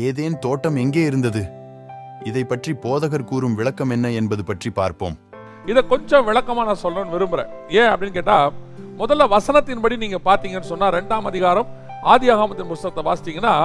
Eden தோட்டம் எங்கே இருந்தது இதை பற்றி போதகர் கூறும் விளக்கம் என்ன என்பது பற்றி பார்ப்போம் இதை கொஞ்சம் விளக்கமா நான் சொல்லணும்னு விரும்புறேன் ஏன் அப்படின்னு கேட்டா முதல்ல வசனத்தின்படி நீங்க பாத்தீங்கன்னு சொன்னா ரெண்டாம் அதிகாரம் ஆதியாகமத்தின் புஸ்தகத்தை வாசித்தீங்கன்னா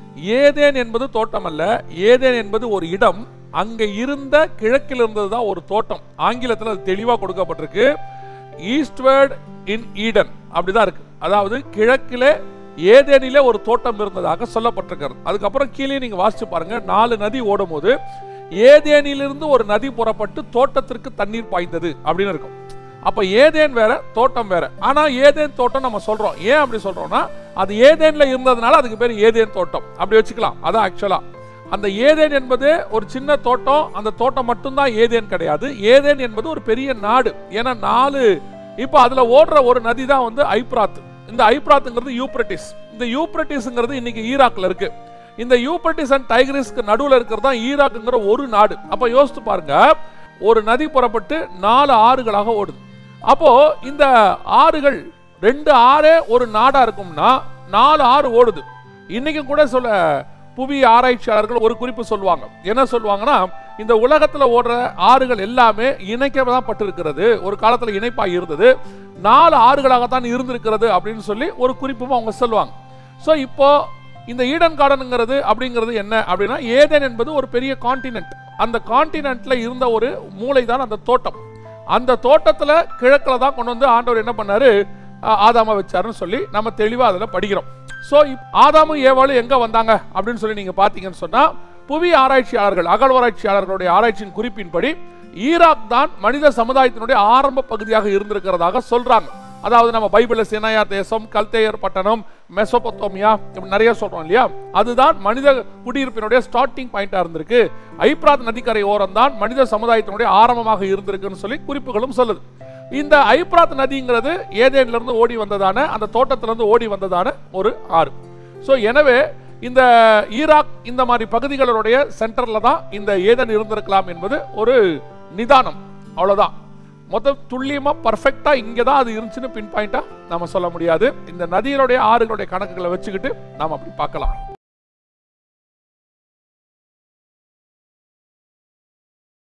ஏதேன் என்பது தோட்டம் அல்ல ஏதேன் என்பது ஒரு இடம் அங்க இருந்த கிழக்கில் இருந்தது தான் ஒரு தோட்டம் ஆங்கிலத்தில் அது தெளிவா கொடுக்கப்பட்டிருக்கு ஈஸ்ட்வர்ட் இன் ஈடன் அப்படிதான் இருக்கு அதாவது கிழக்கிலே ஏதேனிலே ஒரு தோட்டம் இருந்ததாக சொல்லப்பட்டிருக்கிறது அதுக்கப்புறம் கீழே நீங்க வாசிச்சு பாருங்க நாலு நதி ஓடும் போது ஏதேனிலிருந்து ஒரு நதி புறப்பட்டு தோட்டத்திற்கு தண்ணீர் பாய்ந்தது அப்படின்னு இருக்கும் அப்ப ஏதேன் வேற தோட்டம் வேற ஆனா ஏதேன் தோட்டம் நம்ம சொல்றோம் ஏன் அப்படி சொல்றோம்னா அது ஏதேன்ல இருந்ததுனால அதுக்கு பேர் ஏதேன் தோட்டம் அப்படி வச்சுக்கலாம் அதான் ஆக்சுவலா அந்த ஏதேன் என்பது ஒரு சின்ன தோட்டம் அந்த தோட்டம் மட்டும்தான் ஏதேன் கிடையாது ஏதேன் என்பது ஒரு பெரிய நாடு ஏன்னா நாலு இப்போ அதுல ஓடுற ஒரு நதி தான் வந்து ஐப்ராத் இந்த ஐப்ராத்துங்கிறது யூப்ரட்டிஸ் இந்த யூப்ரட்டிஸ்ங்கிறது இன்னைக்கு ஈராக்ல இருக்கு இந்த யூப்ரட்டிஸ் அண்ட் டைகிரிஸ்க்கு நடுவுல இருக்கிறது தான் ஈராக்குங்கிற ஒரு நாடு அப்ப யோசித்து பாருங்க ஒரு நதி புறப்பட்டு நாலு ஆறுகளாக ஓடுது அப்போ இந்த ஆறுகள் ரெண்டு ஆறே ஒரு நாடா இருக்கும்னா நாலு ஆறு ஓடுது இன்னைக்கு கூட சொல்ல புவி ஆராய்ச்சியாளர்கள் ஒரு குறிப்பு சொல்லுவாங்க என்ன சொல்லுவாங்கன்னா இந்த உலகத்துல ஓடுற ஆறுகள் எல்லாமே இணைக்கதான் பட்டிருக்கிறது ஒரு காலத்துல இணைப்பா இருந்தது நாலு ஆறுகளாகத்தான் இருந்திருக்கிறது அப்படின்னு சொல்லி ஒரு குறிப்பும் அவங்க சொல்லுவாங்க ஸோ இப்போ இந்த ஈடன் கார்டனுங்கிறது அப்படிங்கிறது என்ன அப்படின்னா ஏதேன் என்பது ஒரு பெரிய காண்டினென்ட் அந்த காண்டினென்ட்ல இருந்த ஒரு மூளை தான் அந்த தோட்டம் அந்த தோட்டத்துல கிழக்குல தான் கொண்டு வந்து ஆண்டவர் என்ன பண்ணாரு ஆ- ஆதாம வச்சாருன்னு சொல்லி நம்ம தெளிவா அதுல படிக்கிறோம் ஸோ ஆதாமும் ஏவாளும் எங்க வந்தாங்க அப்படின்னு சொல்லி நீங்க பாத்தீங்கன்னு சொன்னா புவி ஆராய்ச்சியாளர்கள் அகழ்வாராய்ச்சியாளர்களுடைய ஆராய்ச்சியின் குறிப்பின்படி ஈராக் தான் மனித சமுதாயத்தினுடைய ஆரம்ப பகுதியாக இருந்திருக்கிறதாக சொல்றாங்க அதாவது நம்ம பைபிள்ல சினாயா தேசம் கல்தேயர் பட்டணம் மெசோபொத்தோமியா இப்படி நிறைய சொல்றோம் இல்லையா அதுதான் மனித குடியிருப்பினுடைய ஸ்டார்டிங் பாயிண்டா இருந்திருக்கு ஐப்ராத் நதிக்கரை ஓரம் தான் மனித சமுதாயத்தினுடைய ஆரம்பமாக இருந்திருக்குன்னு சொல்லி குறிப்புகளும் சொல்லுது இந்த ஐப்ராத் நதிங்கிறது ஏதேன்ல இருந்து ஓடி வந்ததான அந்த தோட்டத்துல இருந்து ஓடி வந்ததான ஒரு ஆறு ஸோ எனவே இந்த ஈராக் இந்த மாதிரி பகுதிகளுடைய சென்டர்ல தான் இந்த ஏதன் இருந்திருக்கலாம் என்பது ஒரு நிதானம் அவ்வளவுதான் மொத்த துல்லியமா பர்ஃபெக்டா இங்க தான் அது இருந்துச்சுன்னு பின் பாயிண்டா நம்ம சொல்ல முடியாது இந்த நதிகளுடைய ஆறுகளுடைய கணக்குகளை வச்சுக்கிட்டு நாம அப்படி பார்க்கலாம்